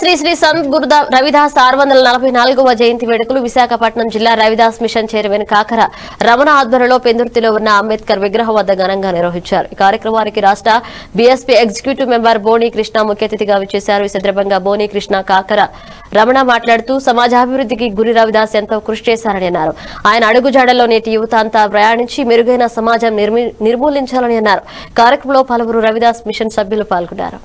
శ్రీ శ్రీ సంత్ గురుదా రవిదాస్ ఆరు వందల నలభై నాలుగవ జయంతి వేడుకలు విశాఖపట్నం జిల్లా రవిదాస్ మిషన్ చైర్మన్ కాకర రమణ ఆధ్వర్యంలో పెందుర్తిలో ఉన్న అంబేద్కర్ విగ్రహం వద్ద ఘనంగా నిర్వహించారు ఈ కార్యక్రమానికి రాష్ట్ర BSP executive member Boni Krishna ముఖ్య అతిథిగా విచ్చేశారు ఈ సందర్భంగా బోని కృష్ణ కాకర రమణ మాట్లాడుతూ సమాజాభివృద్ధికి గురి రవిదాస్ ఎంతో కృషి చేశారని అన్నారు ఆయన అడుగుజాడల్లో నేటి యువత అంతా ప్రయాణించి మెరుగైన సమాజం నిర్మి- నిర్మూలించాలని అన్నారు కార్యక్రమంలో పలువురు రవిదాస్ మిషన్ సభ్యులు పాల్గొన్నారు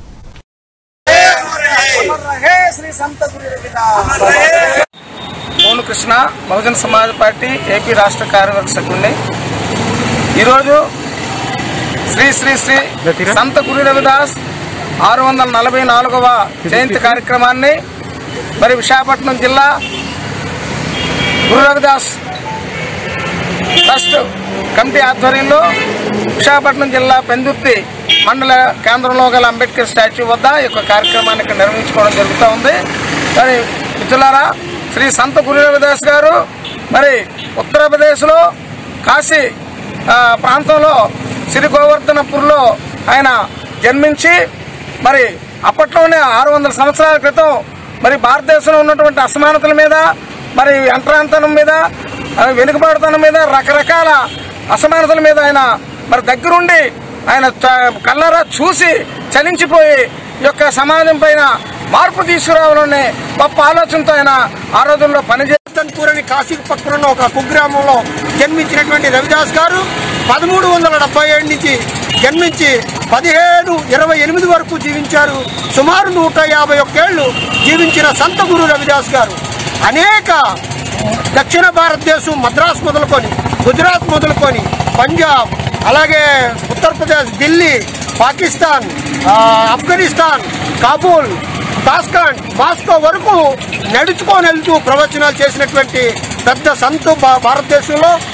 రహే శ్రీ సంత గురు రవిదాస్ మోను కృష్ణ బహుజన సమాజ్ పార్టీ ఏపీ రాష్ట్ర కార్యవర్గ సభ్యుడిని ఈరోజు శ్రీ శ్రీ శ్రీ సంత గురు రవిదాస్ ఆరు వందల నలభై నాలుగవ జయంతి కార్యక్రమాన్ని మరి విశాఖపట్నం జిల్లా గురు రవిదాస్ ట్రస్ట్ కమిటీ ఆధ్వర్యంలో విశాఖపట్నం జిల్లా పెందుర్తి మండల కేంద్రంలో గల అంబేద్కర్ స్టాచ్యూ వద్ద ఈ యొక్క కార్యక్రమాన్ని ఇక్కడ నిర్వహించుకోవడం జరుగుతూ ఉంది మరి మిత్రులారా శ్రీ సంత గురు రవిదాస్ గారు మరి ఉత్తరప్రదేశ్లో కాశీ ఆ, ప్రాంతంలో శ్రీ గోవర్ధనపూర్లో ఆయన జన్మించి మరి అప్పట్లోనే ఆరు వందల సంవత్సరాల క్రితం మరి భారతదేశంలో ఉన్నటువంటి అసమానతల మీద మరి అంటరాంతనం మీద ఆ, వెనుకబాటుతనం మీద రకరకాల అసమానతల మీద ఆయన మరి దగ్గరుండి ఆయన చ- కళ్ళారా చూసి చలించిపోయి ఈ యొక్క సమాజం పైన మార్పు తీసుకురావాలనే గొప్ప ఆలోచనతో ఆయన ఆ రోజుల్లో పనిచే తంతూర్ అని కాశీ పక్కన ఉన్న ఒక కుగ్రామంలో జన్మించినటువంటి రవిదాస్ గారు పదమూడు వందల డెబ్బై ఏడు నుంచి జన్మించి పదిహేడు ఇరవై ఎనిమిది వరకు జీవించారు సుమారు నూట యాభై ఒక్కేళ్లు జీవించిన సంత గురు రవిదాస్ గారు అనేక దక్షిణ భారతదేశం మద్రాస్ మొదలుకొని గుజరాత్ మొదలుకొని పంజాబ్ అలాగే ఉత్తరప్రదేశ్ ఢిల్లీ పాకిస్తాన్ ఆ, ఆఫ్ఘనిస్తాన్ కాబూల్ తాస్కాండ్ మాస్కో వరకు నడుచుకొని వెళ్తూ ప్రవచనాలు చేసినటువంటి పెద్ద సంతు భా- భారతదేశంలో